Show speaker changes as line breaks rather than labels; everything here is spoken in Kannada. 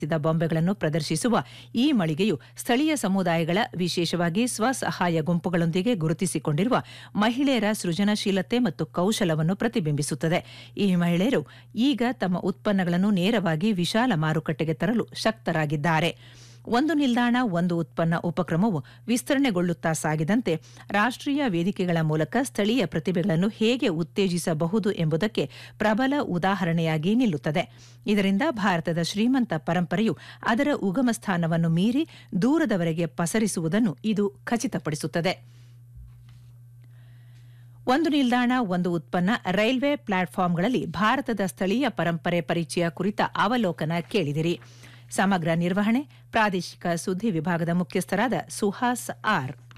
ದ ಬೊಂಬೆಗಳನ್ನು ಪ್ರದರ್ಶಿಸುವ ಈ ಮಳಿಗೆಯು ಸ್ಥಳೀಯ ಸಮುದಾಯಗಳ ವಿಶೇಷವಾಗಿ ಸ್ವಸಹಾಯ ಗುಂಪುಗಳೊಂದಿಗೆ ಗುರುತಿಸಿಕೊಂಡಿರುವ ಮಹಿಳೆಯರ ಸೃಜನಶೀಲತೆ ಮತ್ತು ಕೌಶಲವನ್ನು ಪ್ರತಿಬಿಂಬಿಸುತ್ತದೆ ಈ ಮಹಿಳೆಯರು ಈಗ ತಮ್ಮ ಉತ್ಪನ್ನಗಳನ್ನು ನೇರವಾಗಿ ವಿಶಾಲ ಮಾರುಕಟ್ಟೆಗೆ ತರಲು ಶಕ್ತರಾಗಿದ್ದಾರೆ ಒಂದು ನಿಲ್ದಾಣ ಒಂದು ಉತ್ಪನ್ನ ಉಪಕ್ರಮವು ವಿಸ್ತರಣೆಗೊಳ್ಳುತ್ತಾ ಸಾಗಿದಂತೆ ರಾಷ್ಟ್ರೀಯ ವೇದಿಕೆಗಳ ಮೂಲಕ ಸ್ಥಳೀಯ ಪ್ರತಿಭೆಗಳನ್ನು ಹೇಗೆ ಉತ್ತೇಜಿಸಬಹುದು ಎಂಬುದಕ್ಕೆ ಪ್ರಬಲ ಉದಾಹರಣೆಯಾಗಿ ನಿಲ್ಲುತ್ತದೆ ಇದರಿಂದ ಭಾರತದ ಶ್ರೀಮಂತ ಪರಂಪರೆಯು ಅದರ ಉಗಮ ಸ್ಥಾನವನ್ನು ಮೀರಿ ದೂರದವರೆಗೆ ಪಸರಿಸುವುದನ್ನು ಇದು ಖಚಿತಪಡಿಸುತ್ತದೆ ಒಂದು ನಿಲ್ದಾಣ ಒಂದು ಉತ್ಪನ್ನ ರೈಲ್ವೆ ಪ್ಲಾಟ್ಫಾರ್ಮ್ಗಳಲ್ಲಿ ಭಾರತದ ಸ್ಥಳೀಯ ಪರಂಪರೆ ಪರಿಚಯ ಕುರಿತ ಅವಲೋಕನ ಕೇಳಿದಿರಿ ಸಮಗ್ರ ನಿರ್ವಹಣೆ ಪ್ರಾದೇಶಿಕ ಸುದ್ದಿ ವಿಭಾಗದ ಮುಖ್ಯಸ್ಥರಾದ ಸುಹಾಸ್ ಆರ್